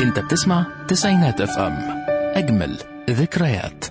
انت بتسمع تسعينات اف ام اجمل ذكريات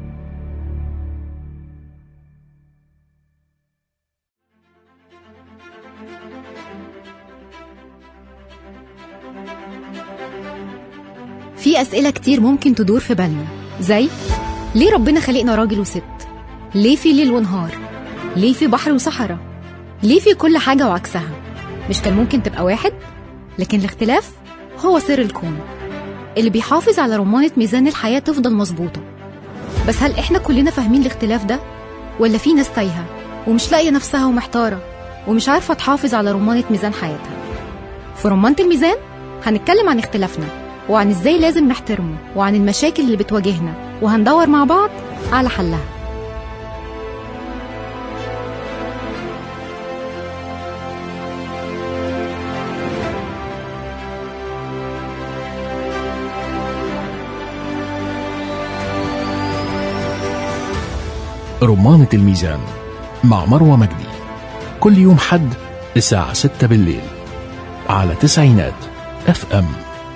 في أسئلة كتير ممكن تدور في بالنا زي ليه ربنا خلقنا راجل وست؟ ليه في ليل ونهار؟ ليه في بحر وصحراء؟ ليه في كل حاجة وعكسها؟ مش كان ممكن تبقى واحد؟ لكن الاختلاف هو سر الكون اللي بيحافظ على رمانة ميزان الحياة تفضل مظبوطة بس هل احنا كلنا فاهمين الاختلاف ده؟ ولا في ناس تايهة ومش لاقية نفسها ومحتارة ومش عارفة تحافظ على رمانة ميزان حياتها في رمانة الميزان هنتكلم عن اختلافنا وعن ازاي لازم نحترمه وعن المشاكل اللي بتواجهنا وهندور مع بعض على حلها رمانة الميزان مع مروة مجدي كل يوم حد الساعة 6 بالليل على تسعينات اف ام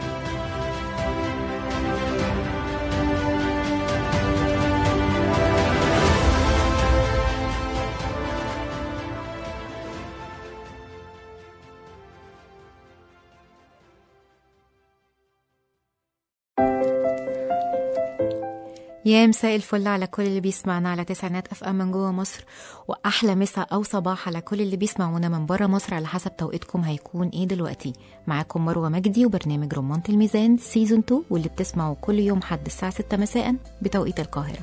يا مساء الفل على كل اللي بيسمعنا على تسعينات اف ام من جوه مصر واحلى مساء او صباح على كل اللي بيسمعونا من بره مصر على حسب توقيتكم هيكون ايه دلوقتي معاكم مروه مجدي وبرنامج رمانة الميزان سيزون 2 واللي بتسمعوا كل يوم حد الساعه 6 مساء بتوقيت القاهره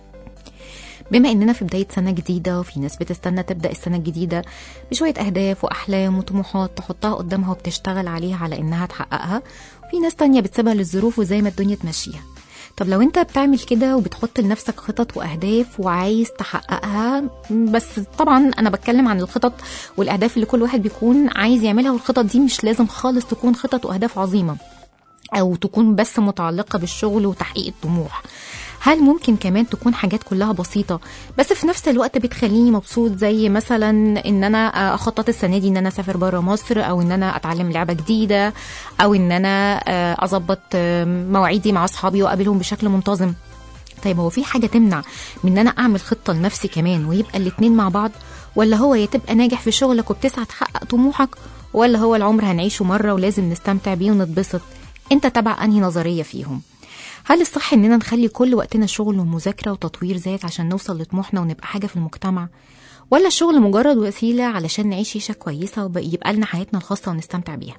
بما اننا في بدايه سنه جديده وفي ناس بتستنى تبدا السنه الجديده بشويه اهداف واحلام وطموحات تحطها قدامها وبتشتغل عليها على انها تحققها وفي ناس تانية بتسيبها للظروف وزي ما الدنيا تمشيها طب لو انت بتعمل كده وبتحط لنفسك خطط واهداف وعايز تحققها بس طبعا انا بتكلم عن الخطط والاهداف اللي كل واحد بيكون عايز يعملها والخطط دي مش لازم خالص تكون خطط واهداف عظيمه او تكون بس متعلقه بالشغل وتحقيق الطموح هل ممكن كمان تكون حاجات كلها بسيطة بس في نفس الوقت بتخليني مبسوط زي مثلا ان انا اخطط السنة دي ان انا اسافر بره مصر او ان انا اتعلم لعبة جديدة او ان انا اظبط مواعيدي مع اصحابي واقابلهم بشكل منتظم طيب هو في حاجة تمنع من ان انا اعمل خطة لنفسي كمان ويبقى الاتنين مع بعض ولا هو يا تبقى ناجح في شغلك وبتسعى تحقق طموحك ولا هو العمر هنعيشه مرة ولازم نستمتع بيه ونتبسط انت تبع انهي نظرية فيهم هل الصح اننا نخلي كل وقتنا شغل ومذاكره وتطوير ذات عشان نوصل لطموحنا ونبقى حاجه في المجتمع ولا الشغل مجرد وسيله علشان نعيش عيشه كويسه ويبقى لنا حياتنا الخاصه ونستمتع بيها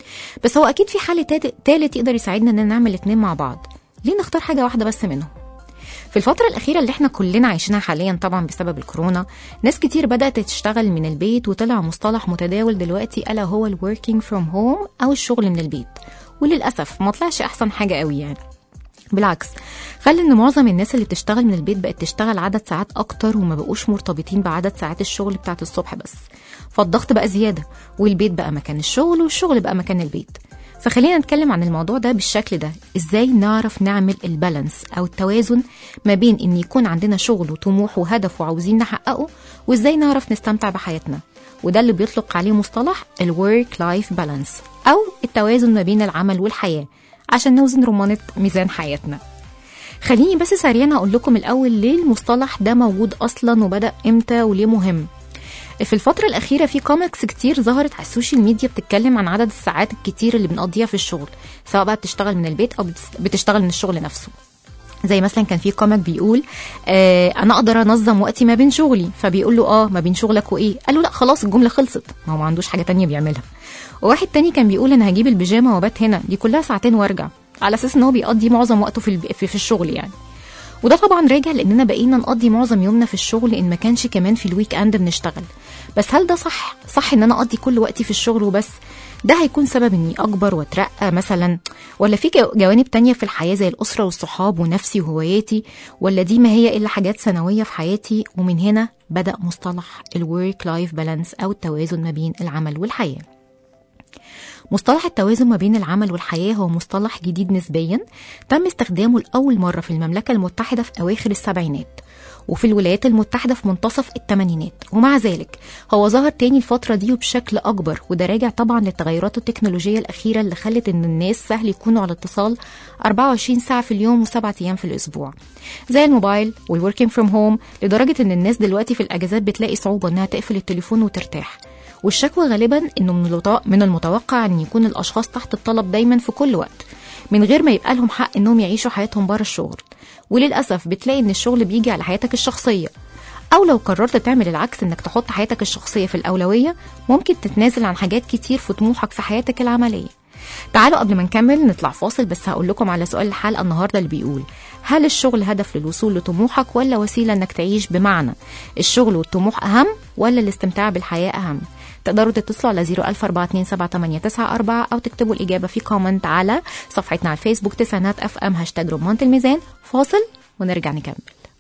بس هو اكيد في حل تالت يقدر يساعدنا اننا نعمل اتنين مع بعض ليه نختار حاجه واحده بس منهم في الفترة الأخيرة اللي احنا كلنا عايشينها حاليا طبعا بسبب الكورونا ناس كتير بدأت تشتغل من البيت وطلع مصطلح متداول دلوقتي ألا هو الوركينج فروم هوم أو الشغل من البيت وللأسف ما طلعش أحسن حاجة قوي يعني بالعكس خلي ان معظم الناس اللي بتشتغل من البيت بقت تشتغل عدد ساعات اكتر وما بقوش مرتبطين بعدد ساعات الشغل بتاعت الصبح بس فالضغط بقى زياده والبيت بقى مكان الشغل والشغل بقى مكان البيت فخلينا نتكلم عن الموضوع ده بالشكل ده ازاي نعرف نعمل البالانس او التوازن ما بين ان يكون عندنا شغل وطموح وهدف وعاوزين نحققه وازاي نعرف نستمتع بحياتنا وده اللي بيطلق عليه مصطلح الورك لايف بالانس او التوازن ما بين العمل والحياه عشان نوزن رمانة ميزان حياتنا خليني بس سريعا اقول لكم الاول ليه المصطلح ده موجود اصلا وبدا امتى وليه مهم في الفترة الأخيرة في كوميكس كتير ظهرت على السوشيال ميديا بتتكلم عن عدد الساعات الكتير اللي بنقضيها في الشغل سواء بقى بتشتغل من البيت أو بتشتغل من الشغل نفسه زي مثلا كان في كوميك بيقول آه انا اقدر انظم وقتي ما بين شغلي فبيقول له اه ما بين شغلك وايه قال له لا خلاص الجمله خلصت ما هو ما عندوش حاجه تانية بيعملها وواحد تاني كان بيقول انا هجيب البيجامه وابات هنا دي كلها ساعتين وارجع على اساس ان هو بيقضي معظم وقته في, في, في الشغل يعني وده طبعا راجع لاننا بقينا نقضي معظم يومنا في الشغل ان ما كانش كمان في الويك اند بنشتغل بس هل ده صح صح ان انا اقضي كل وقتي في الشغل وبس ده هيكون سبب اني اكبر واترقى مثلا ولا في جوانب تانية في الحياه زي الاسره والصحاب ونفسي وهواياتي ولا دي ما هي الا حاجات ثانويه في حياتي ومن هنا بدا مصطلح الورك لايف بالانس او التوازن ما بين العمل والحياه مصطلح التوازن ما بين العمل والحياة هو مصطلح جديد نسبيا تم استخدامه لأول مرة في المملكة المتحدة في أواخر السبعينات وفي الولايات المتحدة في منتصف الثمانينات ومع ذلك هو ظهر تاني الفترة دي وبشكل أكبر وده راجع طبعا للتغيرات التكنولوجية الأخيرة اللي خلت إن الناس سهل يكونوا على اتصال 24 ساعة في اليوم وسبعة أيام في الأسبوع زي الموبايل والوركينج فروم هوم لدرجة إن الناس دلوقتي في الأجازات بتلاقي صعوبة إنها تقفل التليفون وترتاح والشكوى غالبا إنه من الوط- من المتوقع إن يكون الأشخاص تحت الطلب دايما في كل وقت من غير ما يبقى لهم حق إنهم يعيشوا حياتهم بره الشغل وللأسف بتلاقي إن الشغل بيجي على حياتك الشخصية أو لو قررت تعمل العكس إنك تحط حياتك الشخصية في الأولوية ممكن تتنازل عن حاجات كتير في طموحك في حياتك العملية تعالوا قبل ما نكمل نطلع فاصل بس هقول لكم على سؤال الحلقة النهاردة اللي بيقول هل الشغل هدف للوصول لطموحك ولا وسيلة إنك تعيش بمعنى الشغل والطموح أهم ولا الاستمتاع بالحياة أهم تقدروا تتصلوا على 004278994 أو تكتبوا الإجابة في كومنت على صفحتنا على الفيسبوك تسعينات اف ام هاشتاج رمانة الميزان فاصل ونرجع نكمل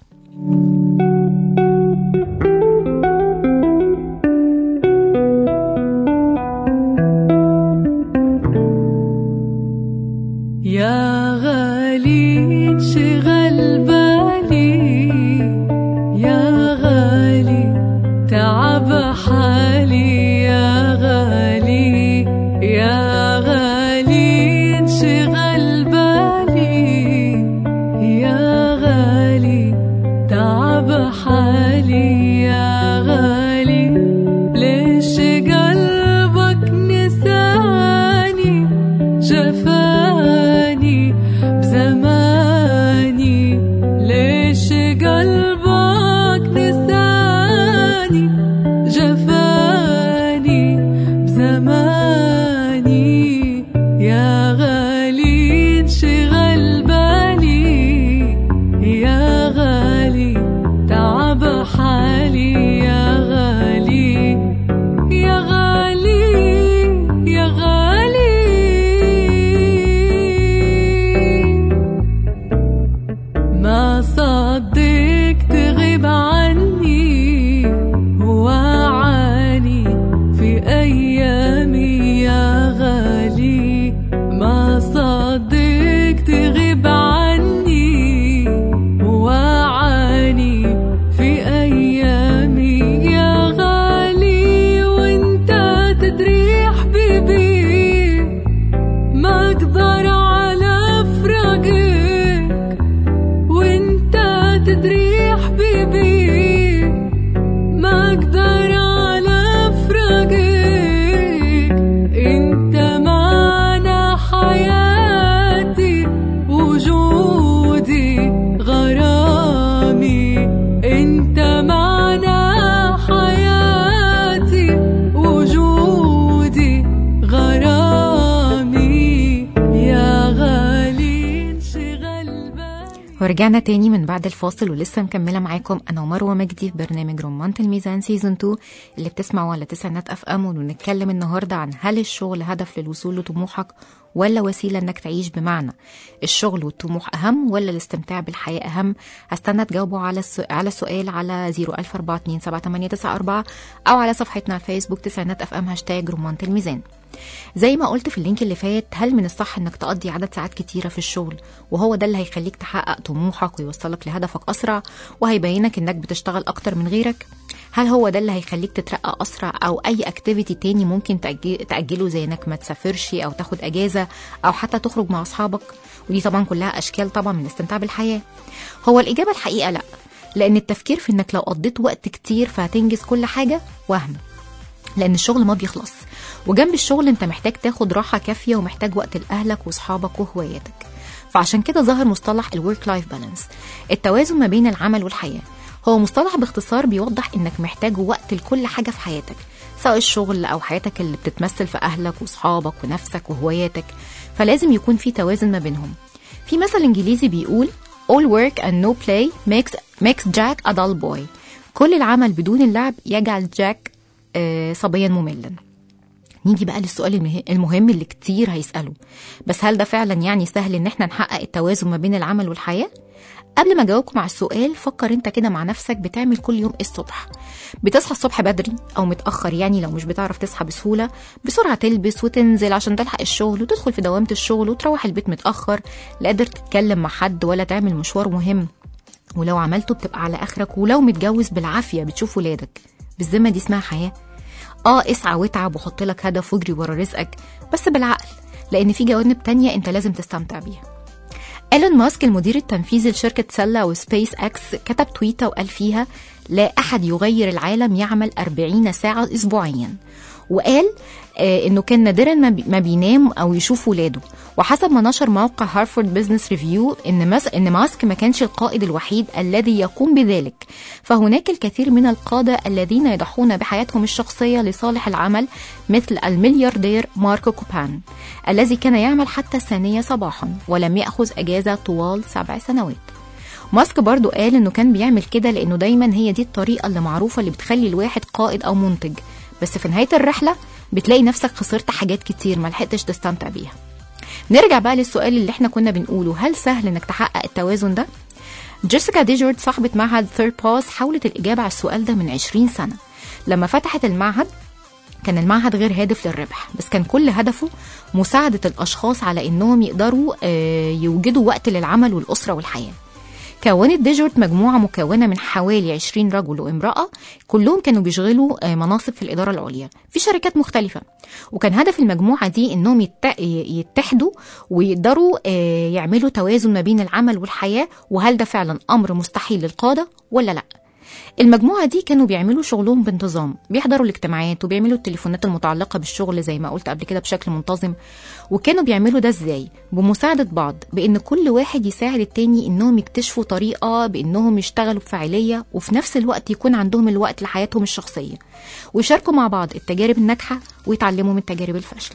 يا غالي انشغل بالي يا غالي تعب حالي يا غالي يا غالي انشغل بالي يا غالي تعب حالي يا غالي ليش قلبك نساني جفاني بزماني ليش قلبك نساني جفاني بزماني يا غالي انشغل بالي يا غالي تعب حالي يا غالي يا غالي يا غالي ما صدق تغيب عني وعاني في أيامي يا غالي ما صدق تغيب عني وعاني في أيامي يا غالي وانت تدري يا حبيبي ما اقدر على فراقك وانت تدري يا حبيبي ما اقدر على فراقك انت معنا حياتي وجودي غرامي انت معنا حياتي وجودي غرامي يا غالي انشغل بالي ورجعنا تاني من بعد الفاصل ولسه مكملة معاكم أنا ومروة مجدي في برنامج رمانة الميزان سيزون 2 اللي بتسمعوا على تسعينات أف أم ونتكلم النهاردة عن هل الشغل هدف للوصول لطموحك ولا وسيلة إنك تعيش بمعنى الشغل والطموح أهم ولا الاستمتاع بالحياة أهم هستنى تجاوبوا على السؤال على السؤال على 004278994 أو على صفحتنا على الفيسبوك تسعينات أف أم هاشتاج رمانة الميزان زي ما قلت في اللينك اللي فات هل من الصح انك تقضي عدد ساعات كتيرة في الشغل وهو ده اللي هيخليك تحقق طموحك ويوصلك لهدفك أسرع وهيبينك انك بتشتغل أكتر من غيرك هل هو ده اللي هيخليك تترقى أسرع أو أي اكتيفيتي تاني ممكن تأجي- تأجله زي انك ما تسافرش أو تاخد أجازة أو حتى تخرج مع أصحابك ودي طبعا كلها أشكال طبعا من الاستمتاع بالحياة هو الإجابة الحقيقة لأ لأن التفكير في انك لو قضيت وقت كتير فهتنجز كل حاجة وهم لان الشغل ما بيخلص وجنب الشغل انت محتاج تاخد راحه كافيه ومحتاج وقت لاهلك واصحابك وهواياتك فعشان كده ظهر مصطلح الورك لايف بالانس التوازن ما بين العمل والحياه هو مصطلح باختصار بيوضح انك محتاج وقت لكل حاجه في حياتك سواء الشغل او حياتك اللي بتتمثل في اهلك واصحابك ونفسك وهواياتك فلازم يكون في توازن ما بينهم في مثل انجليزي بيقول all work and no play makes makes Jack a dull boy كل العمل بدون اللعب يجعل جاك آه، صبيا مملا نيجي بقى للسؤال المه- المهم اللي كتير هيسأله بس هل ده فعلا يعني سهل ان احنا نحقق التوازن ما بين العمل والحياة؟ قبل ما اجاوبكم على السؤال فكر انت كده مع نفسك بتعمل كل يوم إيه الصبح بتصحى الصبح بدري او متاخر يعني لو مش بتعرف تصحى بسهوله بسرعه تلبس وتنزل عشان تلحق الشغل وتدخل في دوامه الشغل وتروح البيت متاخر لا قادر تتكلم مع حد ولا تعمل مشوار مهم ولو عملته بتبقى على اخرك ولو متجوز بالعافيه بتشوف ولادك بالذمه دي اسمها حياه اه اسعى واتعب وحط لك هدف واجري ورا رزقك بس بالعقل لان في جوانب تانية انت لازم تستمتع بيها ايلون ماسك المدير التنفيذي لشركة سلة وسبيس اكس كتب تويتة وقال فيها لا أحد يغير العالم يعمل 40 ساعة أسبوعيا وقال آه انه كان نادرا ما بي- ما بينام او يشوف ولاده وحسب ما نشر موقع هارفارد بزنس ريفيو ان ماس ان ماسك ما كانش القائد الوحيد الذي يقوم بذلك فهناك الكثير من القاده الذين يضحون بحياتهم الشخصيه لصالح العمل مثل الملياردير ماركو كوبان الذي كان يعمل حتى الثانيه صباحا ولم ياخذ اجازه طوال سبع سنوات ماسك برضو قال انه كان بيعمل كده لانه دايما هي دي الطريقه اللي معروفه اللي بتخلي الواحد قائد او منتج بس في نهايه الرحله بتلاقي نفسك خسرت حاجات كتير ما لحقتش تستمتع بيها نرجع بقى للسؤال اللي احنا كنا بنقوله هل سهل انك تحقق التوازن ده جيسيكا ديجورد صاحبة معهد ثيرد باس حاولت الإجابة على السؤال ده من 20 سنة لما فتحت المعهد كان المعهد غير هادف للربح بس كان كل هدفه مساعدة الأشخاص على إنهم يقدروا آه، يوجدوا وقت للعمل والأسرة والحياة كونت ديجورت مجموعة مكونة من حوالي 20 رجل وامرأة كلهم كانوا بيشغلوا آه، مناصب في الإدارة العليا في شركات مختلفة وكان هدف المجموعة دي إنهم يت- يتحدوا ويقدروا آه، يعملوا توازن ما بين العمل والحياة وهل ده فعلا أمر مستحيل للقادة ولا لأ المجموعة دي كانوا بيعملوا شغلهم بانتظام بيحضروا الاجتماعات وبيعملوا التليفونات المتعلقة بالشغل زي ما قلت قبل كده بشكل منتظم وكانوا بيعملوا ده ازاي بمساعدة بعض بان كل واحد يساعد التاني انهم يكتشفوا طريقة بانهم يشتغلوا بفاعلية وفي نفس الوقت يكون عندهم الوقت لحياتهم الشخصية ويشاركوا مع بعض التجارب الناجحة ويتعلموا من التجارب الفاشلة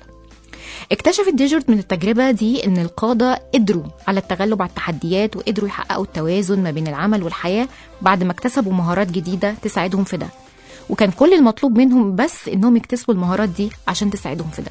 اكتشفت ديجورت من التجربة دي ان القادة قدروا على التغلب على التحديات وقدروا يحققوا التوازن ما بين العمل والحياة بعد ما اكتسبوا مهارات جديدة تساعدهم في ده وكان كل المطلوب منهم بس انهم يكتسبوا المهارات دي عشان تساعدهم في ده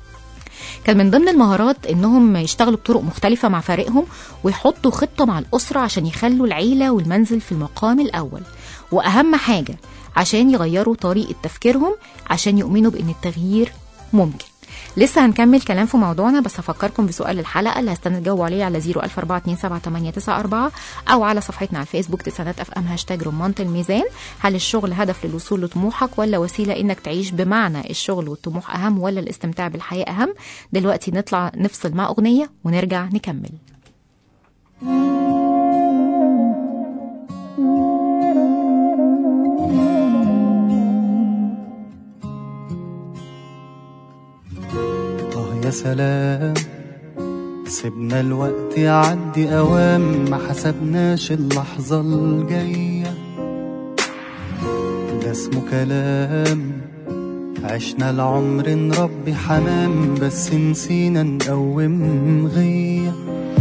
كان من ضمن المهارات انهم يشتغلوا بطرق مختلفة مع فريقهم ويحطوا خطة مع الأسرة عشان يخلوا العيلة والمنزل في المقام الأول وأهم حاجة عشان يغيروا طريقة تفكيرهم عشان يؤمنوا بأن التغيير ممكن لسه هنكمل كلام في موضوعنا بس هفكركم بسؤال الحلقة اللي هستنى تجاوبوا عليه على 014278994 أو على صفحتنا على الفيسبوك تسعينات اف ام هاشتاج رمانة الميزان هل الشغل هدف للوصول لطموحك ولا وسيلة إنك تعيش بمعنى الشغل والطموح أهم ولا الاستمتاع بالحياة أهم دلوقتي نطلع نفصل مع أغنية ونرجع نكمل آه يا سلام سيبنا الوقت يعدي أوام ما حسبناش اللحظة الجاية ده اسمه كلام عشنا العمر نربي حمام بس نسينا نقوم غيه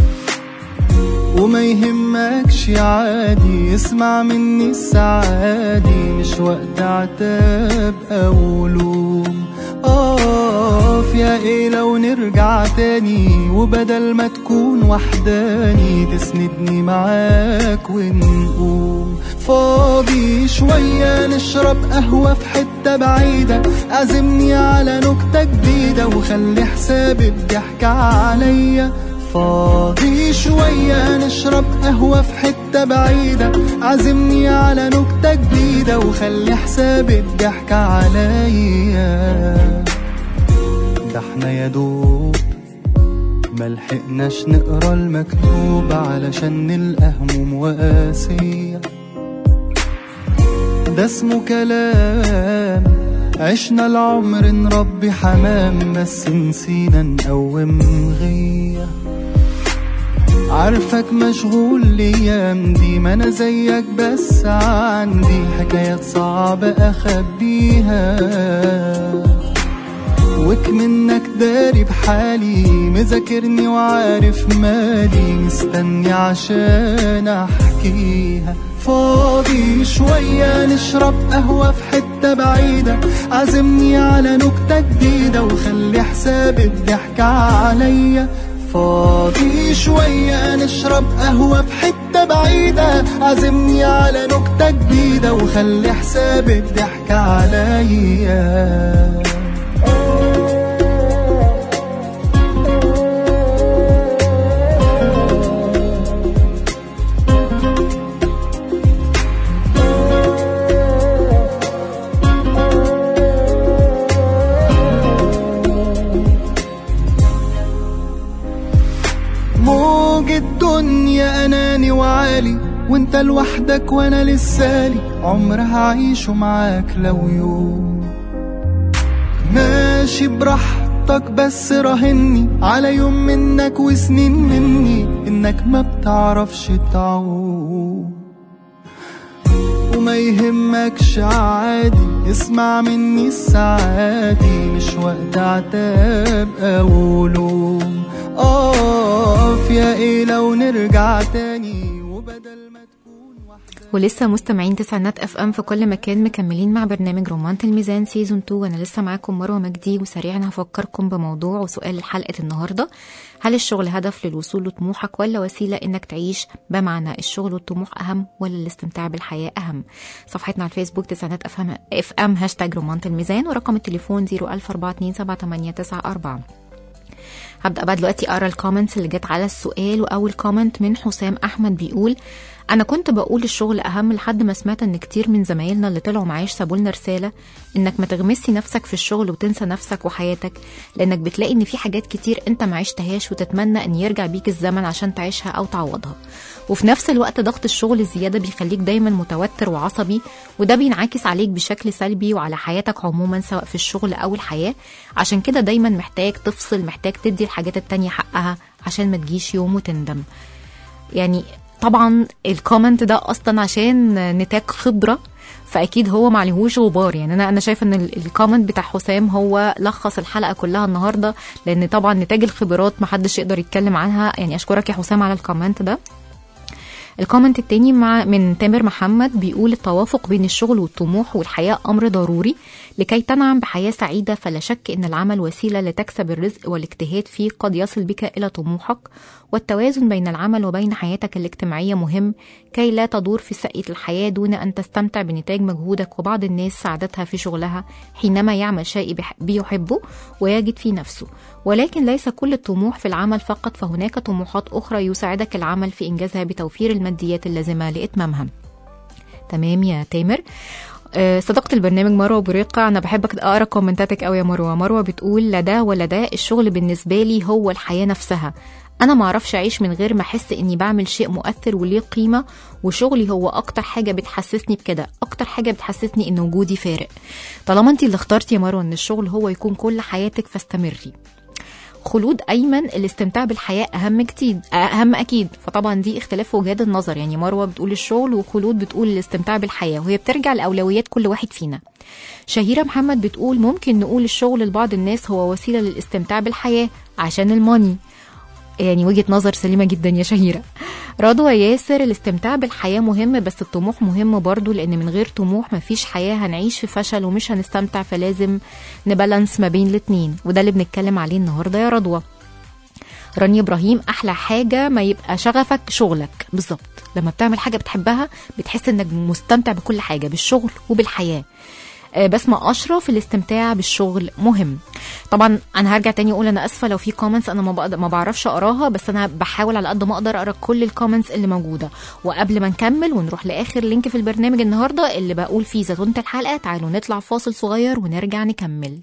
وما يهمكش عادي اسمع مني السعادي مش وقت عتاب او لوم اقف يا ايه لو نرجع تاني وبدل ما تكون وحداني تسندني معاك ونقوم فاضي شوية نشرب قهوة في حتة بعيدة عزمني على نكتة جديدة وخلي حساب الضحك عليا فاضي شوية نشرب قهوة في حتة بعيدة عزمني على نكتة جديدة وخلي حساب الضحك عليا ده احنا يا دوب ملحقناش نقرا المكتوب علشان نلقى هموم وقاسية ده اسمه كلام عشنا العمر نربي حمام بس نسينا نقوم غيه عارفك مشغول الايام دي ما انا زيك بس عندي حكايات صعبة اخبيها وك منك داري بحالي مذاكرني وعارف مالي مستني عشان احكيها فاضي شوية نشرب قهوة في حتة بعيدة عزمني على نكتة جديدة وخلي حساب الضحك عليا فاضي شوية نشرب قهوة في حتة بعيدة عزمني على نكتة جديدة وخلي حساب الضحك عليا وانت لوحدك وانا لسالي عمر هعيشه معاك لو يوم ماشي براحتك بس راهني على يوم منك وسنين مني انك ما بتعرفش تعوم وما يهمكش عادي اسمع مني السعادي مش وقت عتاب او لوم اقف يا ايه لو نرجع تاني وبدل ما تكون واحدة ولسه مستمعين تسعينات اف ام في كل مكان مكملين مع برنامج رمانة الميزان سيزون 2 وانا لسه معاكم مروه مجدي وسريعا هفكركم بموضوع وسؤال حلقه النهارده هل الشغل هدف للوصول لطموحك ولا وسيله انك تعيش بمعنى الشغل والطموح اهم ولا الاستمتاع بالحياه اهم صفحتنا على الفيسبوك تسعينات اف ام اف ام هاشتاج رمانة الميزان ورقم التليفون 004278894 هبدا بقى دلوقتي اقرا الكومنتس اللي جت على السؤال واول كومنت من حسام احمد بيقول انا كنت بقول الشغل اهم لحد ما سمعت ان كتير من زمايلنا اللي طلعوا معاش سابوا لنا رساله انك ما تغمسي نفسك في الشغل وتنسى نفسك وحياتك لانك بتلاقي ان في حاجات كتير انت ما عشتهاش وتتمنى ان يرجع بيك الزمن عشان تعيشها او تعوضها وفي نفس الوقت ضغط الشغل الزياده بيخليك دايما متوتر وعصبي وده بينعكس عليك بشكل سلبي وعلى حياتك عموما سواء في الشغل او الحياه عشان كده دايما محتاج تفصل محتاج تدي الحاجات التانية حقها عشان ما تجيش يوم وتندم يعني طبعا الكومنت ده اصلا عشان نتاج خبره فاكيد هو معلهوش غبار يعني انا انا شايفه ان ال- الكومنت بتاع حسام هو لخص الحلقه كلها النهارده لان طبعا نتاج الخبرات محدش يقدر يتكلم عنها يعني اشكرك يا حسام على الكومنت ده الكومنت التاني مع من تامر محمد بيقول التوافق بين الشغل والطموح والحياة أمر ضروري لكي تنعم بحياة سعيدة فلا شك أن العمل وسيلة لتكسب الرزق والاجتهاد فيه قد يصل بك إلى طموحك والتوازن بين العمل وبين حياتك الاجتماعية مهم كي لا تدور في سقية الحياة دون أن تستمتع بنتاج مجهودك وبعض الناس سعادتها في شغلها حينما يعمل شيء بيح- بيحبه ويجد في نفسه ولكن ليس كل الطموح في العمل فقط فهناك طموحات أخرى يساعدك العمل في إنجازها بتوفير الماديات اللازمة لإتمامها تمام يا تامر آه، صديقة البرنامج مروة بريقة أنا بحبك أقرأ كومنتاتك أوي يا مروة مروة بتقول لا ده ولا ده الشغل بالنسبة لي هو الحياة نفسها أنا معرفش أعيش من غير ما أحس إني بعمل شيء مؤثر وليه قيمة وشغلي هو أكتر حاجة بتحسسني بكده أكتر حاجة بتحسسني إن وجودي فارق طالما أنت اللي اخترتي يا مروة إن الشغل هو يكون كل حياتك فاستمري خلود ايمن الاستمتاع بالحياه اهم كتير اهم اكيد فطبعا دي اختلاف وجهات النظر يعني مروه بتقول الشغل وخلود بتقول الاستمتاع بالحياه وهي بترجع لاولويات كل واحد فينا شهيره محمد بتقول ممكن نقول الشغل لبعض الناس هو وسيله للاستمتاع بالحياه عشان الماني يعني وجهه نظر سليمه جدا يا شهيره رضوى ياسر الاستمتاع بالحياه مهم بس الطموح مهم برضو لان من غير طموح مفيش حياه هنعيش في فشل ومش هنستمتع فلازم نبالانس ما بين الاتنين وده اللي بنتكلم عليه النهارده يا رضوى رانيا ابراهيم احلى حاجه ما يبقى شغفك شغلك بالظبط لما بتعمل حاجه بتحبها بتحس انك مستمتع بكل حاجه بالشغل وبالحياه آه، بسمة أشرف الاستمتاع بالشغل مهم طبعا أنا هرجع تاني أقول أنا أسفة لو في كومنتس أنا ما, بقدر ما بعرفش أقراها بس أنا بحاول على قد ما أقدر أقرا كل الكومنتس اللي موجودة وقبل ما نكمل ونروح لآخر لينك في البرنامج النهاردة اللي بقول فيه زتونة الحلقة تعالوا نطلع فاصل صغير ونرجع نكمل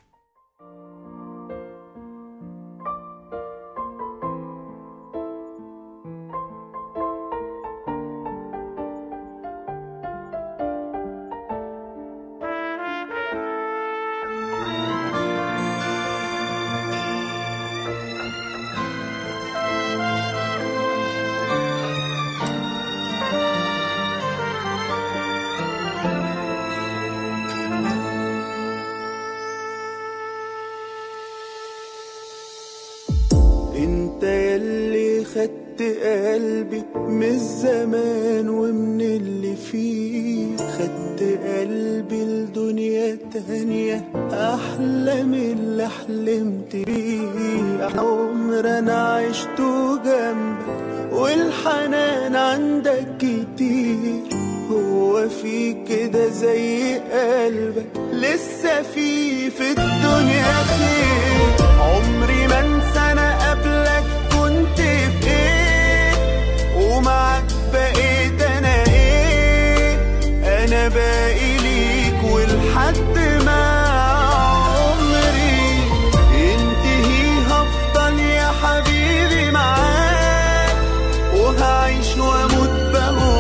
انت يلي خدت قلبي من الزمان ومن اللي فيه خدت قلبي لدنيا تانية احلى من اللي حلمت بيه عمر انا عشته جنبك والحنان عندك كتير هو في كده زي قلبك لسه في في الدنيا خير عمري ما انسى انا قبلك كنت في ايه ومعاك بقيت انا ايه انا باقي ليك ولحد ما عمري ينتهي هفضل يا حبيبي معاك وهعيش واموت بهواك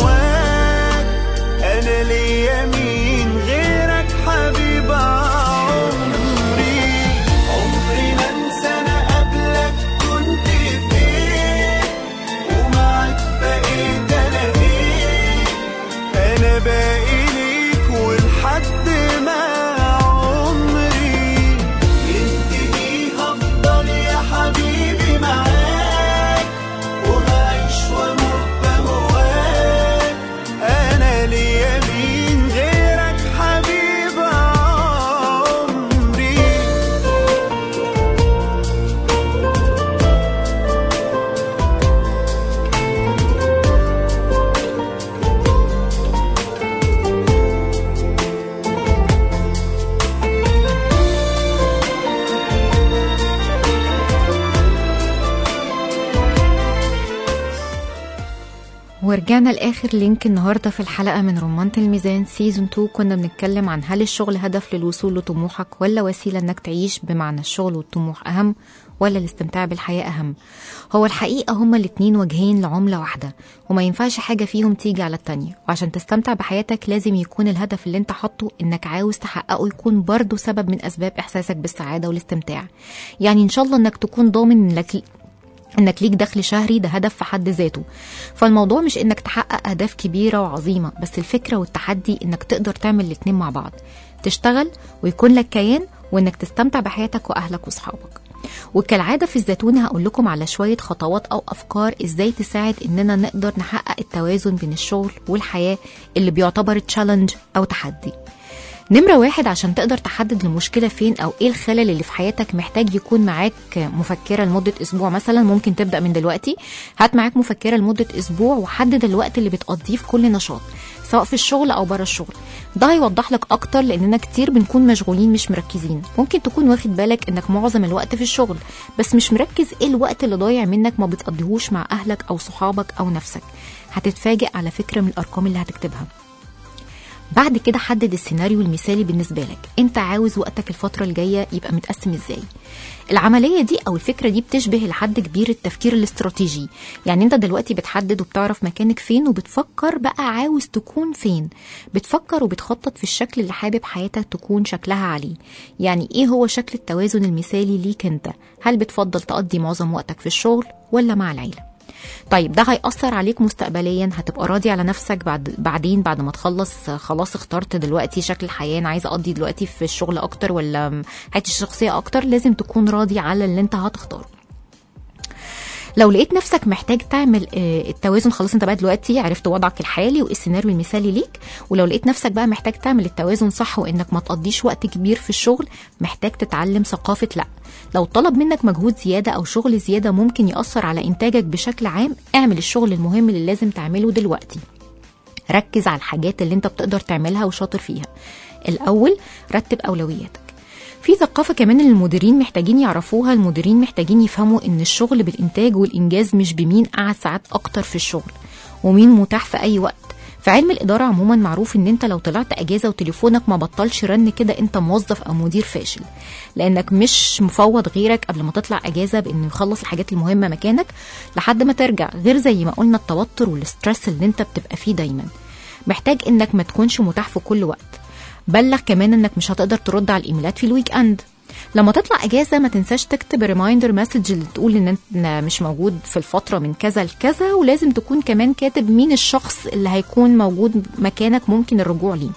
ورجعنا لاخر لينك النهارده في الحلقه من رمانة الميزان سيزون 2 كنا بنتكلم عن هل الشغل هدف للوصول لطموحك ولا وسيله انك تعيش بمعنى الشغل والطموح اهم ولا الاستمتاع بالحياه اهم هو الحقيقه هما الاتنين وجهين لعمله واحده وما ينفعش حاجه فيهم تيجي على التانية وعشان تستمتع بحياتك لازم يكون الهدف اللي انت حاطه انك عاوز تحققه يكون برضه سبب من اسباب احساسك بالسعاده والاستمتاع يعني ان شاء الله انك تكون ضامن انك انك ليك دخل شهري ده هدف في حد ذاته فالموضوع مش انك تحقق اهداف كبيره وعظيمه بس الفكره والتحدي انك تقدر تعمل الاتنين مع بعض تشتغل ويكون لك كيان وانك تستمتع بحياتك واهلك واصحابك وكالعاده في الزيتونه هقول لكم على شويه خطوات او افكار ازاي تساعد اننا نقدر نحقق التوازن بين الشغل والحياه اللي بيعتبر تشالنج او تحدي نمرة واحد عشان تقدر تحدد المشكلة فين أو إيه الخلل اللي في حياتك محتاج يكون معاك مفكرة لمدة أسبوع مثلا ممكن تبدأ من دلوقتي هات معاك مفكرة لمدة أسبوع وحدد الوقت اللي بتقضيه في كل نشاط سواء في الشغل أو بره الشغل ده هيوضح لك أكتر لأننا كتير بنكون مشغولين مش مركزين ممكن تكون واخد بالك إنك معظم الوقت في الشغل بس مش مركز إيه الوقت اللي ضايع منك ما بتقضيهوش مع أهلك أو صحابك أو نفسك هتتفاجئ على فكرة من الأرقام اللي هتكتبها بعد كده حدد السيناريو المثالي بالنسبة لك انت عاوز وقتك الفترة الجاية يبقى متقسم ازاي العملية دي او الفكرة دي بتشبه لحد كبير التفكير الاستراتيجي يعني انت دلوقتي بتحدد وبتعرف مكانك فين وبتفكر بقى عاوز تكون فين بتفكر وبتخطط في الشكل اللي حابب حياتك تكون شكلها عليه يعني ايه هو شكل التوازن المثالي ليك انت هل بتفضل تقضي معظم وقتك في الشغل ولا مع العيله طيب ده هيأثر عليك مستقبليا هتبقى راضي على نفسك بعد بعدين بعد ما تخلص خلاص اخترت دلوقتي شكل الحياة أنا عايزة أقضي دلوقتي في الشغل أكتر ولا حياتي الشخصية أكتر لازم تكون راضي على اللي أنت هتختاره لو لقيت نفسك محتاج تعمل آه، التوازن خلاص انت بقى دلوقتي عرفت وضعك الحالي وايه السيناريو المثالي ليك ولو لقيت نفسك بقى محتاج تعمل التوازن صح وانك ما تقضيش وقت كبير في الشغل محتاج تتعلم ثقافة لا لو طلب منك مجهود زيادة او شغل زيادة ممكن يأثر على انتاجك بشكل عام اعمل الشغل المهم اللي لازم تعمله دلوقتي ركز على الحاجات اللي انت بتقدر تعملها وشاطر فيها الاول رتب اولوياتك في ثقافة كمان اللي المديرين محتاجين يعرفوها المديرين محتاجين يفهموا ان الشغل بالانتاج والانجاز مش بمين قعد ساعات اكتر في الشغل ومين متاح في اي وقت في علم الإدارة عموما معروف إن أنت لو طلعت أجازة وتليفونك ما بطلش رن كده أنت موظف أو مدير فاشل لأنك مش مفوض غيرك قبل ما تطلع أجازة بإنه يخلص الحاجات المهمة مكانك لحد ما ترجع غير زي ما قلنا التوتر والستريس اللي أنت بتبقى فيه دايما محتاج إنك ما تكونش متاح في كل وقت بلغ كمان انك مش هتقدر ترد على الايميلات في الويك اند لما تطلع اجازه ما تنساش تكتب ريمايندر مسج اللي تقول ان انت مش موجود في الفتره من كذا لكذا ولازم تكون كمان كاتب مين الشخص اللي هيكون موجود مكانك ممكن الرجوع ليه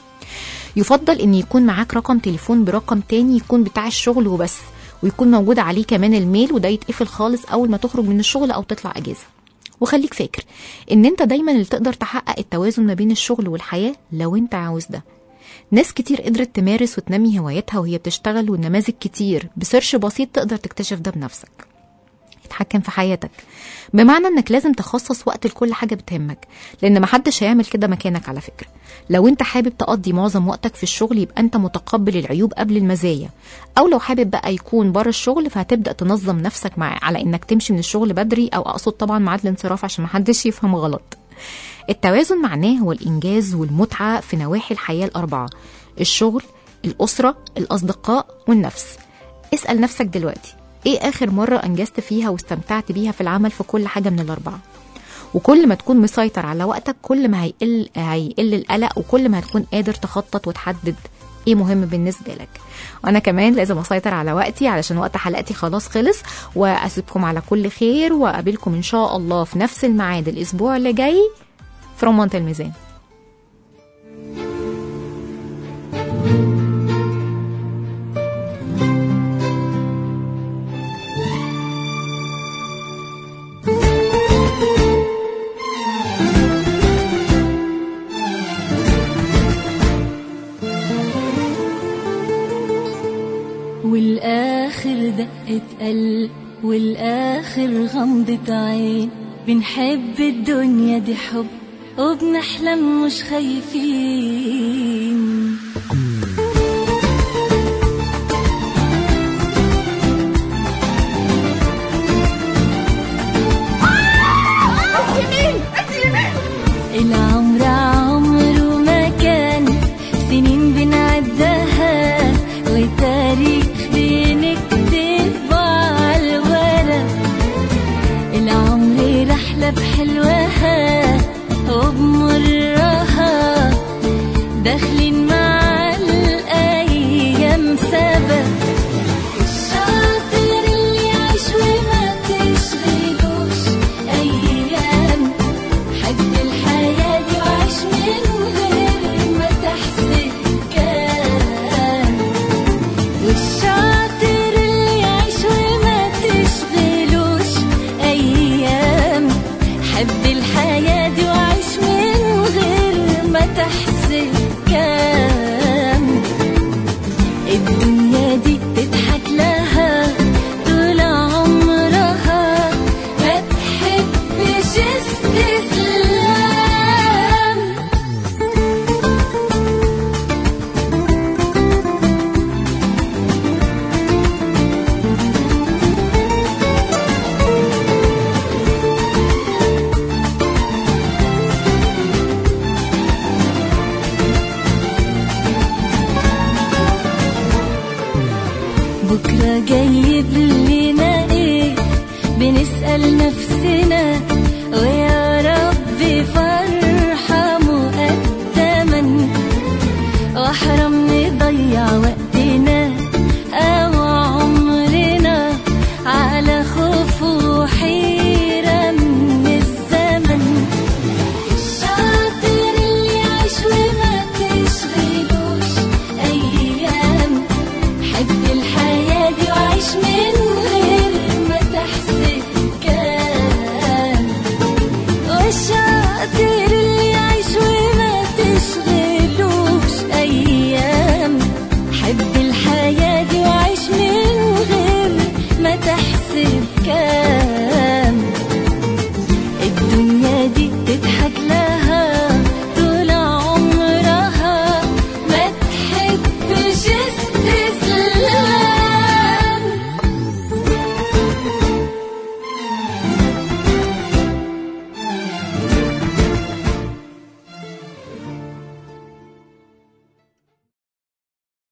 يفضل ان يكون معاك رقم تليفون برقم تاني يكون بتاع الشغل وبس ويكون موجود عليه كمان الميل وده يتقفل خالص اول ما تخرج من الشغل او تطلع اجازه وخليك فاكر ان انت دايما اللي تقدر تحقق التوازن ما بين الشغل والحياه لو انت عاوز ده ناس كتير قدرت تمارس وتنمي هواياتها وهي بتشتغل والنماذج كتير بسيرش بسيط تقدر تكتشف ده بنفسك اتحكم في حياتك بمعنى انك لازم تخصص وقت لكل حاجه بتهمك لان محدش هيعمل كده مكانك على فكره لو انت حابب تقضي معظم وقتك في الشغل يبقى انت متقبل العيوب قبل المزايا او لو حابب بقى يكون بره الشغل فهتبدا تنظم نفسك معاه على انك تمشي من الشغل بدري او اقصد طبعا ميعاد الانصراف عشان محدش يفهم غلط التوازن معناه هو الإنجاز والمتعة في نواحي الحياة الأربعة الشغل الأسرة الأصدقاء والنفس اسأل نفسك دلوقتي إيه آخر مرة أنجزت فيها واستمتعت بيها في العمل في كل حاجة من الأربعة وكل ما تكون مسيطر على وقتك كل ما هيقل هيقل القلق وكل ما هتكون قادر تخطط وتحدد ايه مهم بالنسبة لك وانا كمان لازم اسيطر على وقتي علشان وقت حلقتي خلاص خلص واسيبكم على كل خير واقابلكم ان شاء الله في نفس الميعاد الاسبوع اللي جاي في رمانة الميزان والآخر دقة قلب والآخر غمضة عين بنحب الدنيا دي حب وبنحلم مش خايفين جايب لنا ايه بنسأل نفسنا